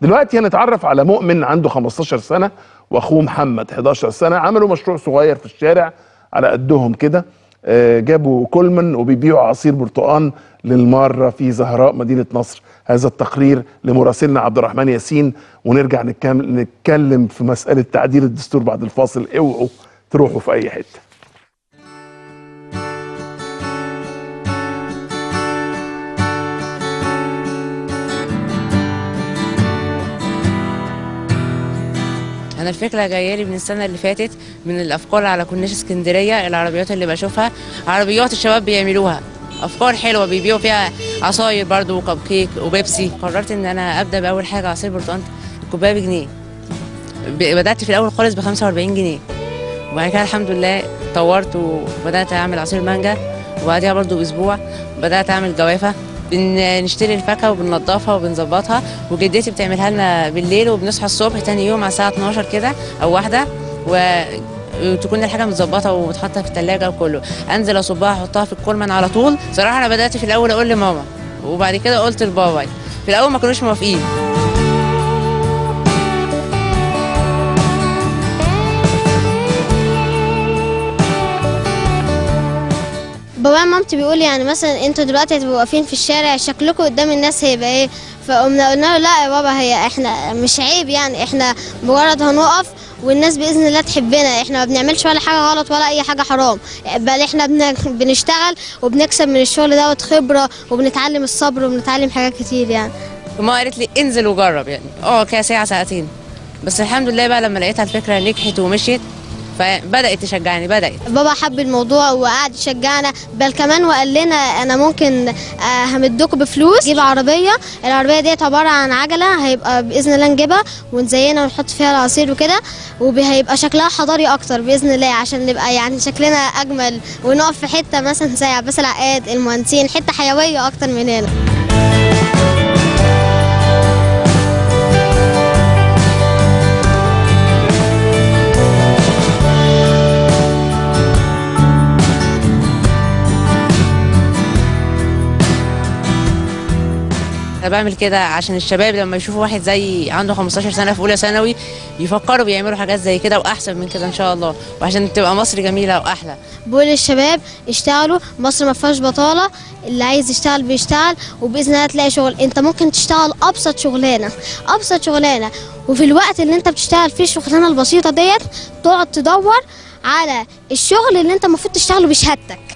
دلوقتي هنتعرف على مؤمن عنده 15 سنه واخوه محمد 11 سنه عملوا مشروع صغير في الشارع على قدهم كده آه، جابوا كولمن وبيبيعوا عصير برتقان للماره في زهراء مدينه نصر هذا التقرير لمراسلنا عبد الرحمن ياسين ونرجع نتكلم نتكلم في مساله تعديل الدستور بعد الفاصل اوعوا تروحوا في اي حته انا الفكره جايه لي من السنه اللي فاتت من الافكار على كورنيش اسكندريه العربيات اللي بشوفها عربيات الشباب بيعملوها افكار حلوه بيبيعوا فيها عصاير برضو وكب كيك وبيبسي قررت ان انا ابدا باول حاجه عصير برتقال الكوبايه بجنيه ب- بدات في الاول خالص ب 45 جنيه وبعد كده الحمد لله طورت وبدات اعمل عصير مانجا وبعدها برضو باسبوع بدات اعمل جوافه بنشتري الفاكهه وبننضفها وبنظبطها وجدتي بتعملها لنا بالليل وبنصحى الصبح تاني يوم على الساعه 12 كده او واحده و وتكون الحاجه متظبطه ومتحطه في الثلاجه وكله انزل اصبها احطها في الكولمن على طول صراحه انا بدات في الاول اقول لماما وبعد كده قلت لبابا في الاول ما كانوش موافقين بابا ومامتي بيقول يعني مثلا انتوا دلوقتي هتبقوا واقفين في الشارع شكلكم قدام الناس هيبقى ايه فقمنا قلنا له لا يا بابا هي احنا مش عيب يعني احنا مجرد هنقف والناس باذن الله تحبنا احنا ما بنعملش ولا حاجه غلط ولا اي حاجه حرام بل احنا بن- بنشتغل وبنكسب من الشغل دوت خبره وبنتعلم الصبر وبنتعلم حاجات كتير يعني وما قالت لي انزل وجرب يعني اه كده ساعه ساعتين بس الحمد لله بقى لما لقيتها الفكره نجحت ومشيت فبدات تشجعني بدات بابا حب الموضوع وقعد يشجعنا بل كمان وقال لنا انا ممكن آه، همدكم بفلوس نجيب عربيه العربيه ديت عباره عن عجله هيبقى باذن الله نجيبها ونزينها ونحط فيها العصير وكده وهيبقى شكلها حضاري اكتر باذن الله عشان نبقى يعني شكلنا اجمل ونقف في حته مثلا زي عباس العقاد المهندسين حته حيويه اكتر من هنا انا بعمل كده عشان الشباب لما يشوفوا واحد زي عنده 15 سنه في اولى ثانوي يفكروا بيعملوا حاجات زي كده واحسن من كده ان شاء الله وعشان تبقى مصر جميله واحلى بقول للشباب اشتغلوا مصر ما فيهاش بطاله اللي عايز يشتغل بيشتغل وباذن الله تلاقي شغل انت ممكن تشتغل ابسط شغلانه ابسط شغلانه وفي الوقت اللي انت بتشتغل فيه الشغلانه البسيطه ديت تقعد تدور على الشغل اللي انت المفروض تشتغله بشهادتك